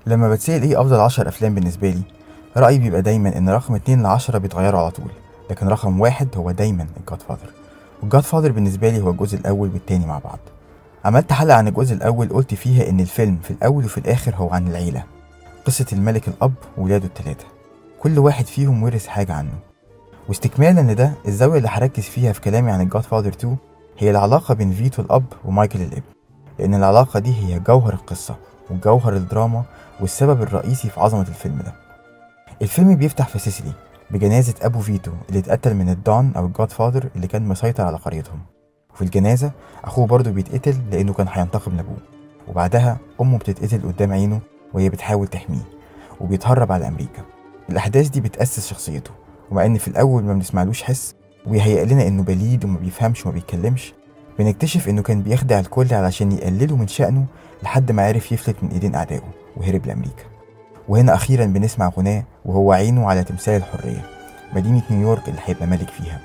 لما بتسأل ايه افضل عشر افلام بالنسبة لي رأيي بيبقى دايما ان رقم اتنين لعشرة بيتغيروا على طول لكن رقم واحد هو دايما الجاد فاذر والجاد فاذر بالنسبة لي هو الجزء الاول والتاني مع بعض عملت حلقة عن الجزء الاول قلت فيها ان الفيلم في الاول وفي الاخر هو عن العيلة قصة الملك الاب وولاده التلاتة كل واحد فيهم ورث حاجة عنه واستكمالا لده الزاوية اللي هركز فيها في كلامي عن الجاد فاذر 2 هي العلاقة بين فيتو الأب ومايكل الابن لأن العلاقة دي هي جوهر القصة وجوهر الدراما والسبب الرئيسي في عظمة الفيلم ده الفيلم بيفتح في سيسيلي بجنازة أبو فيتو اللي اتقتل من الدون أو الجاد فاذر اللي كان مسيطر على قريتهم وفي الجنازة أخوه برضه بيتقتل لأنه كان هينتقم لأبوه وبعدها أمه بتتقتل قدام عينه وهي بتحاول تحميه وبيتهرب على أمريكا الأحداث دي بتأسس شخصيته ومع إن في الأول ما بنسمعلوش حس وبيهيأ لنا إنه بليد وما بيفهمش وما بيتكلمش بنكتشف إنه كان بيخدع الكل علشان يقللوا من شأنه لحد ما عرف يفلت من إيدين أعدائه وهرب لأمريكا وهنا أخيرا بنسمع غناه وهو عينه على تمثال الحرية مدينة نيويورك اللي هيبقى ملك فيها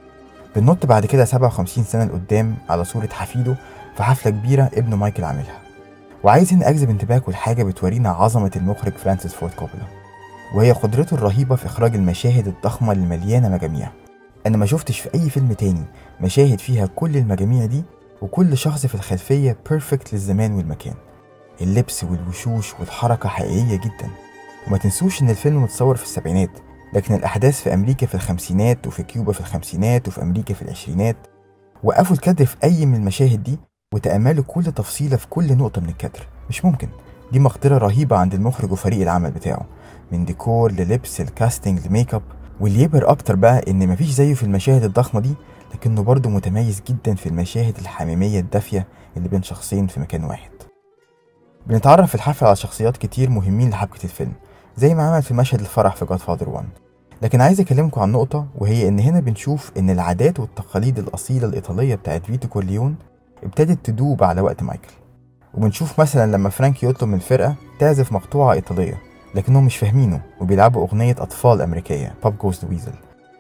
بننط بعد كده 57 سنة لقدام على صورة حفيده في حفلة كبيرة ابنه مايكل عاملها وعايز هنا أجذب انتباهكم لحاجة بتورينا عظمة المخرج فرانسيس فورد كوبولا وهي قدرته الرهيبة في إخراج المشاهد الضخمة اللي مليانة مجاميع أنا ما شفتش في أي فيلم تاني مشاهد فيها كل المجاميع دي وكل شخص في الخلفية بيرفكت للزمان والمكان اللبس والوشوش والحركة حقيقية جدا وما تنسوش إن الفيلم متصور في السبعينات لكن الأحداث في أمريكا في الخمسينات وفي كيوبا في الخمسينات وفي أمريكا في العشرينات وقفوا الكادر في أي من المشاهد دي وتأملوا كل تفصيلة في كل نقطة من الكادر مش ممكن دي مقدرة رهيبة عند المخرج وفريق العمل بتاعه من ديكور للبس الكاستنج لميك اب واللي يبهر اكتر بقى ان مفيش زيه في المشاهد الضخمه دي لكنه برضه متميز جدا في المشاهد الحميميه الدافيه اللي بين شخصين في مكان واحد بنتعرف في الحفل على شخصيات كتير مهمين لحبكه الفيلم زي ما عمل في مشهد الفرح في جاد فاذر 1 لكن عايز اكلمكم عن نقطه وهي ان هنا بنشوف ان العادات والتقاليد الاصيله الايطاليه بتاعت فيتو كورليون ابتدت تدوب على وقت مايكل وبنشوف مثلا لما فرانك يطلب من الفرقه تعزف مقطوعه ايطاليه لكنهم مش فاهمينه وبيلعبوا أغنية أطفال أمريكية باب جوز ويزل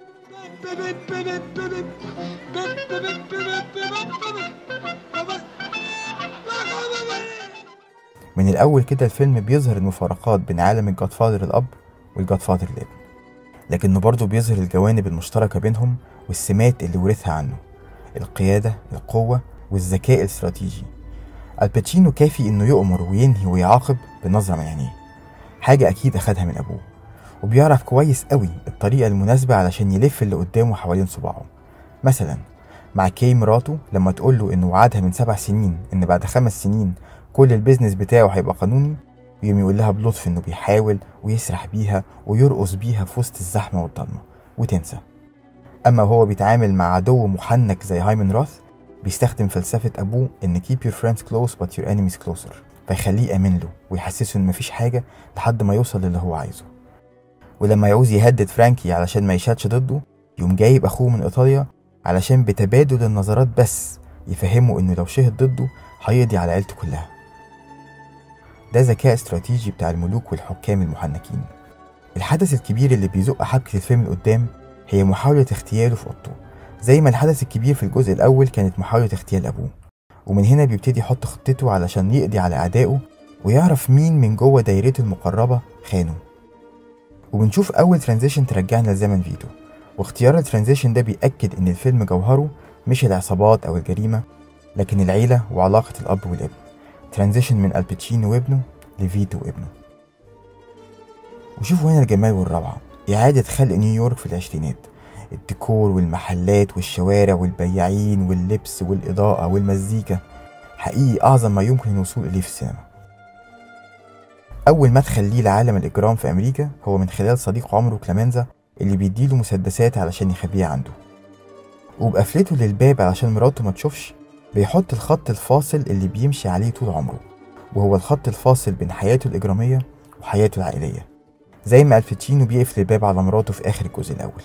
من الأول كده الفيلم بيظهر المفارقات بين عالم الجاد فاذر الأب والجاد فاذر الابن لكنه برضه بيظهر الجوانب المشتركة بينهم والسمات اللي ورثها عنه القيادة القوة والذكاء الاستراتيجي الباتشينو كافي انه يؤمر وينهي ويعاقب بنظرة من عينيه حاجة أكيد أخدها من أبوه وبيعرف كويس قوي الطريقة المناسبة علشان يلف اللي قدامه حوالين صباعه مثلا مع كي مراته لما تقول له إنه وعدها من سبع سنين إن بعد خمس سنين كل البيزنس بتاعه هيبقى قانوني يقوم يقول لها بلطف إنه بيحاول ويسرح بيها ويرقص بيها في وسط الزحمة والضلمة وتنسى أما وهو بيتعامل مع عدو محنك زي هايمن راث بيستخدم فلسفة أبوه إن keep your friends close but your enemies closer فيخليه يأمن له ويحسسه إن مفيش حاجة لحد ما يوصل للي هو عايزه ولما يعوز يهدد فرانكي علشان ما يشهدش ضده يقوم جايب أخوه من إيطاليا علشان بتبادل النظرات بس يفهمه إنه لو شهد ضده هيقضي على عيلته كلها ده ذكاء استراتيجي بتاع الملوك والحكام المحنكين الحدث الكبير اللي بيزق حبكة الفيلم لقدام هي محاولة اغتياله في أوضته زي ما الحدث الكبير في الجزء الأول كانت محاولة اغتيال أبوه ومن هنا بيبتدي يحط خطته علشان يقضي على أعدائه ويعرف مين من جوه دايرته المقربة خانه وبنشوف أول ترانزيشن ترجعنا لزمن فيتو واختيار الترانزيشن ده بيأكد إن الفيلم جوهره مش العصابات أو الجريمة لكن العيلة وعلاقة الأب والابن ترانزيشن من الباتشينو وابنه لفيتو وابنه وشوفوا هنا الجمال والروعة إعادة خلق نيويورك في العشرينات الديكور والمحلات والشوارع والبياعين واللبس والإضاءة والمزيكا حقيقي أعظم ما يمكن الوصول إليه في السينما أول مدخل ليه لعالم الإجرام في أمريكا هو من خلال صديق عمره كلامنزا اللي بيديله مسدسات علشان يخبيها عنده وبقفلته للباب علشان مراته ما تشوفش بيحط الخط الفاصل اللي بيمشي عليه طول عمره وهو الخط الفاصل بين حياته الإجرامية وحياته العائلية زي ما الفتشينو بيقفل الباب على مراته في آخر الجزء الأول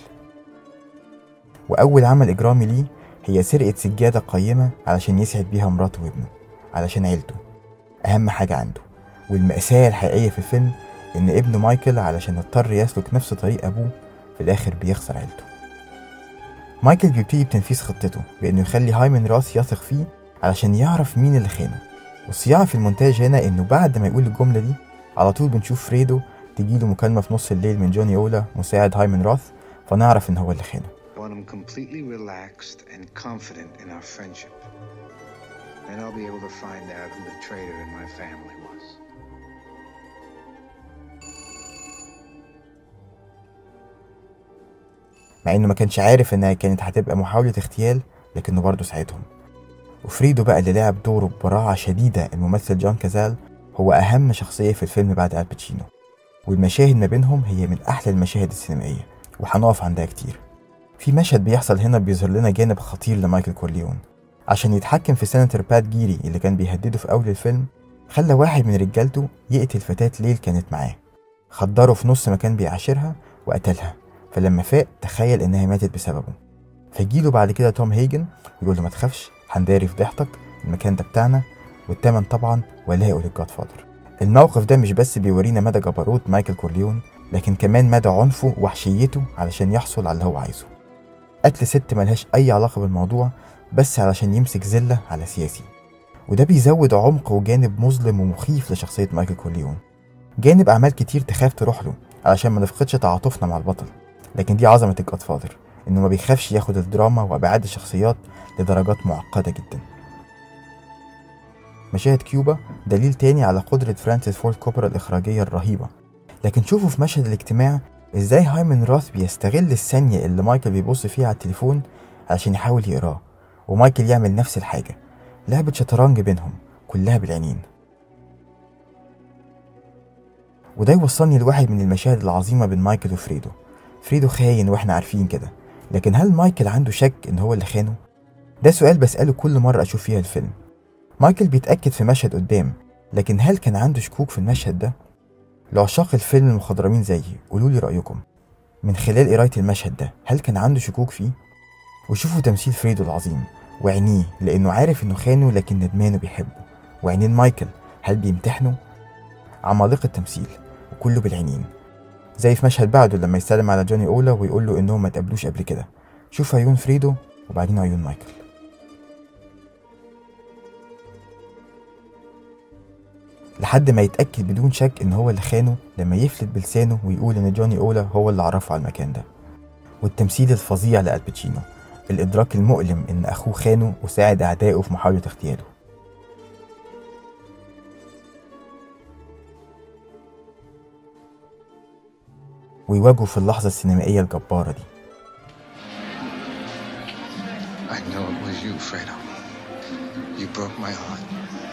وأول عمل إجرامي ليه هي سرقة سجادة قيمة علشان يسعد بيها مراته وابنه علشان عيلته أهم حاجة عنده والمأساة الحقيقية في الفيلم إن ابنه مايكل علشان اضطر يسلك نفس طريق أبوه في الآخر بيخسر عيلته مايكل بيبتدي بتنفيذ خطته بإنه يخلي هايمن راس يثق فيه علشان يعرف مين اللي خانه والصياعة في المونتاج هنا إنه بعد ما يقول الجملة دي على طول بنشوف فريدو تجيله مكالمة في نص الليل من جوني أولا مساعد هايمن راث فنعرف إن هو اللي خانه when I'm completely relaxed and confident in our friendship, then I'll be able to find out who the traitor in my family was. مع إنه ما كانش عارف إنها كانت هتبقى محاولة اغتيال لكنه برضه ساعدهم وفريدو بقى اللي لعب دوره ببراعة شديدة الممثل جون كازال هو أهم شخصية في الفيلم بعد الباتشينو والمشاهد ما بينهم هي من أحلى المشاهد السينمائية وهنقف عندها كتير في مشهد بيحصل هنا بيظهر لنا جانب خطير لمايكل كورليون عشان يتحكم في سيناتور بات جيري اللي كان بيهدده في أول الفيلم خلى واحد من رجالته يقتل فتاة ليل كانت معاه خدره في نص مكان بيعاشرها وقتلها فلما فاق تخيل إنها ماتت بسببه فيجيله بعد كده توم هيجن ويقول له ما تخافش هنداري فضيحتك المكان ده بتاعنا والتمن طبعا ولاءه للجاد فاذر الموقف ده مش بس بيورينا مدى جبروت مايكل كورليون لكن كمان مدى عنفه ووحشيته علشان يحصل على اللي هو عايزه قتل ست ملهاش أي علاقة بالموضوع بس علشان يمسك زلة على سياسي وده بيزود عمق وجانب مظلم ومخيف لشخصية مايكل كورليون جانب أعمال كتير تخاف تروح له علشان ما نفقدش تعاطفنا مع البطل لكن دي عظمة الجاد فاذر إنه ما بيخافش ياخد الدراما وأبعاد الشخصيات لدرجات معقدة جدا مشاهد كيوبا دليل تاني على قدرة فرانسيس فورد كوبرا الإخراجية الرهيبة لكن شوفوا في مشهد الاجتماع ازاي هايمن راث بيستغل الثانية اللي مايكل بيبص فيها على التليفون علشان يحاول يقراه ومايكل يعمل نفس الحاجة لعبة شطرنج بينهم كلها بالعينين وده يوصلني لواحد من المشاهد العظيمة بين مايكل وفريدو فريدو خاين واحنا عارفين كده لكن هل مايكل عنده شك ان هو اللي خانه؟ ده سؤال بسأله كل مرة أشوف فيها الفيلم مايكل بيتأكد في مشهد قدام لكن هل كان عنده شكوك في المشهد ده؟ لعشاق الفيلم المخضرمين زيي قولوا لي رأيكم من خلال قراية المشهد ده هل كان عنده شكوك فيه؟ وشوفوا تمثيل فريدو العظيم وعينيه لأنه عارف إنه خانه لكن ندمان وبيحبه وعينين مايكل هل بيمتحنه؟ عمالقة تمثيل وكله بالعينين زي في مشهد بعده لما يسلم على جوني أولا ويقول له إنهم ما تقابلوش قبل كده شوف عيون فريدو وبعدين عيون مايكل لحد ما يتأكد بدون شك إن هو اللي خانه لما يفلت بلسانه ويقول إن جوني أولا هو اللي عرفه على المكان ده والتمثيل الفظيع لألباتشينو الإدراك المؤلم إن أخوه خانه وساعد أعدائه في محاولة اغتياله ويواجهه في اللحظة السينمائية الجبارة دي I know it was you, Fredo. You broke my heart.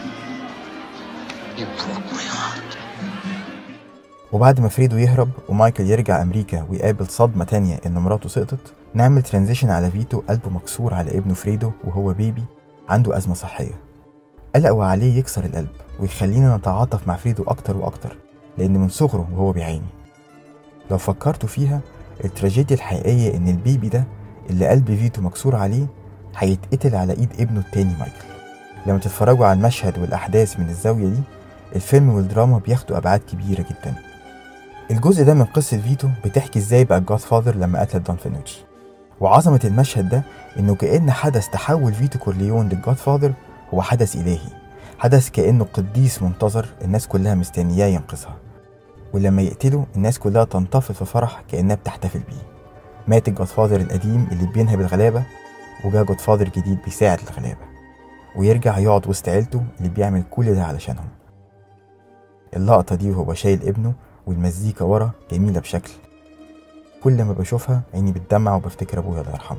You broke my heart. وبعد ما فريدو يهرب ومايكل يرجع أمريكا ويقابل صدمة تانية إن مراته سقطت نعمل ترانزيشن على فيتو قلبه مكسور على ابنه فريدو وهو بيبي عنده أزمة صحية قلقوا عليه يكسر القلب ويخلينا نتعاطف مع فريدو أكتر وأكتر لأن من صغره وهو بيعاني لو فكرتوا فيها التراجيديا الحقيقية إن البيبي ده اللي قلب فيتو مكسور عليه هيتقتل على إيد ابنه التاني مايكل لما تتفرجوا على المشهد والأحداث من الزاوية دي الفيلم والدراما بياخدوا أبعاد كبيرة جدا الجزء ده من قصة فيتو بتحكي ازاي بقى الجاد فاذر لما قتل دون فينوتشي وعظمة المشهد ده انه كأن حدث تحول فيتو كورليون للجاد فاذر هو حدث إلهي حدث كأنه قديس منتظر الناس كلها مستنياه ينقذها ولما يقتله الناس كلها تنتفض في فرح كأنها بتحتفل بيه مات الجاد فاذر القديم اللي بينهب الغلابة وجا جاد فاذر جديد بيساعد الغلابة ويرجع يقعد وسط عيلته اللي بيعمل كل ده علشانهم اللقطة دي وهو شايل ابنه والمزيكا ورا جميلة بشكل كل ما بشوفها عيني بتدمع وبفتكر ابويا الله يرحمه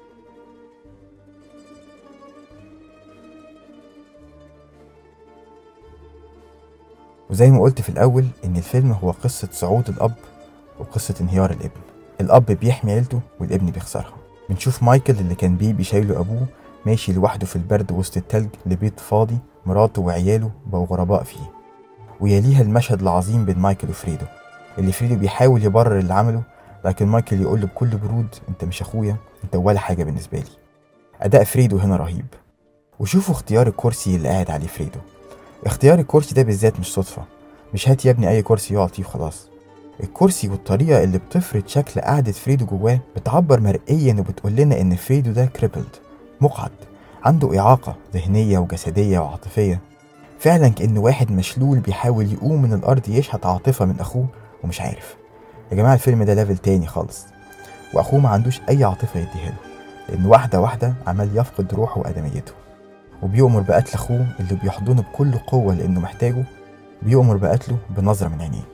وزي ما قلت في الأول إن الفيلم هو قصة صعود الأب وقصة انهيار الابن الأب بيحمي عيلته والابن بيخسرها بنشوف مايكل اللي كان بيبي شايله أبوه ماشي لوحده في البرد وسط التلج لبيت فاضي مراته وعياله بقوا غرباء فيه ويليها المشهد العظيم بين مايكل وفريدو اللي فريدو بيحاول يبرر اللي عمله لكن مايكل يقول له بكل برود انت مش اخويا انت ولا حاجه بالنسبه لي اداء فريدو هنا رهيب وشوفوا اختيار الكرسي اللي قاعد عليه فريدو اختيار الكرسي ده بالذات مش صدفه مش هات يا ابني اي كرسي يقعد فيه وخلاص الكرسي والطريقة اللي بتفرض شكل قعدة فريدو جواه بتعبر مرئيا وبتقول لنا إن فريدو ده كريبلد مقعد عنده إعاقة ذهنية وجسدية وعاطفية فعلا كأن واحد مشلول بيحاول يقوم من الأرض يشحت عاطفة من أخوه ومش عارف يا جماعة الفيلم ده ليفل تاني خالص وأخوه ما عندوش أي عاطفة يديها له لأن واحدة واحدة عمال يفقد روحه وآدميته وبيؤمر بقتل أخوه اللي بيحضنه بكل قوة لأنه محتاجه بيؤمر بقتله بنظرة من عينيه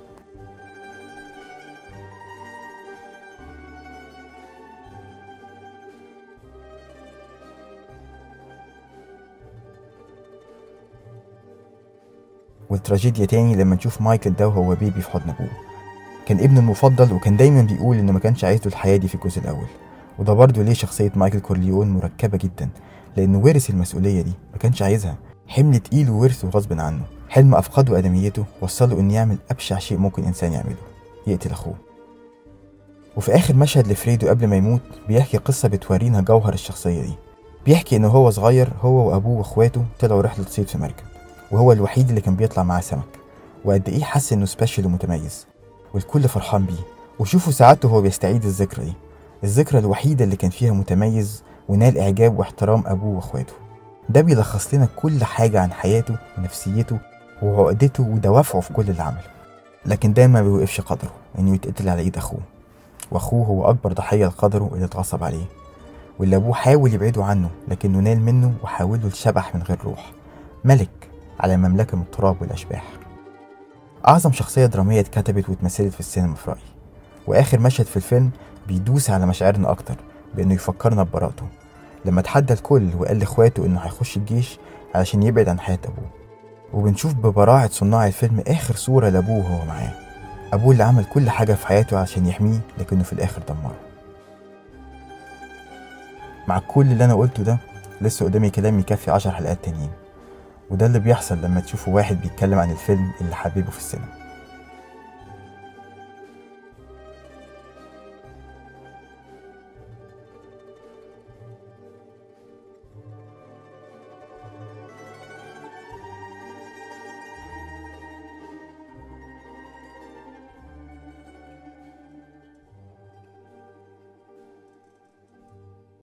والتراجيديا تاني لما نشوف مايكل ده وهو بيبي في حضن أبوه كان ابنه المفضل وكان دايما بيقول إنه ما كانش عايز له الحياة دي في الجزء الأول وده برضه ليه شخصية مايكل كورليون مركبة جدا لأنه ورث المسؤولية دي ما كانش عايزها حمل تقيل وورثه غصب عنه حلم أفقده آدميته وصله إنه يعمل أبشع شيء ممكن إنسان يعمله يقتل أخوه وفي آخر مشهد لفريدو قبل ما يموت بيحكي قصة بتورينا جوهر الشخصية دي بيحكي إنه هو صغير هو وأبوه وإخواته طلعوا رحلة صيد في مركب وهو الوحيد اللي كان بيطلع معاه سمك وقد إيه حس إنه سبيشال ومتميز والكل فرحان بيه وشوفوا سعادته وهو بيستعيد الذكرى دي الذكرى الوحيدة اللي كان فيها متميز ونال إعجاب واحترام أبوه وإخواته ده بيلخص لنا كل حاجة عن حياته ونفسيته وعقدته ودوافعه في كل اللي عمله لكن ده ما بيوقفش قدره إنه يتقتل على إيد أخوه وأخوه هو أكبر ضحية لقدره اللي اتغصب عليه واللي أبوه حاول يبعده عنه لكنه نال منه وحوله لشبح من غير روح ملك على مملكة من التراب والأشباح أعظم شخصية درامية اتكتبت واتمثلت في السينما في رأيي وآخر مشهد في الفيلم بيدوس على مشاعرنا أكتر بإنه يفكرنا ببراءته لما تحدى الكل وقال لإخواته إنه هيخش الجيش علشان يبعد عن حياة أبوه وبنشوف ببراعة صناع الفيلم آخر صورة لأبوه وهو معاه أبوه اللي عمل كل حاجة في حياته عشان يحميه لكنه في الآخر دمره مع كل اللي أنا قلته ده لسه قدامي كلام يكفي عشر حلقات تانيين وده اللي بيحصل لما تشوفوا واحد بيتكلم عن الفيلم اللي حبيبه في السينما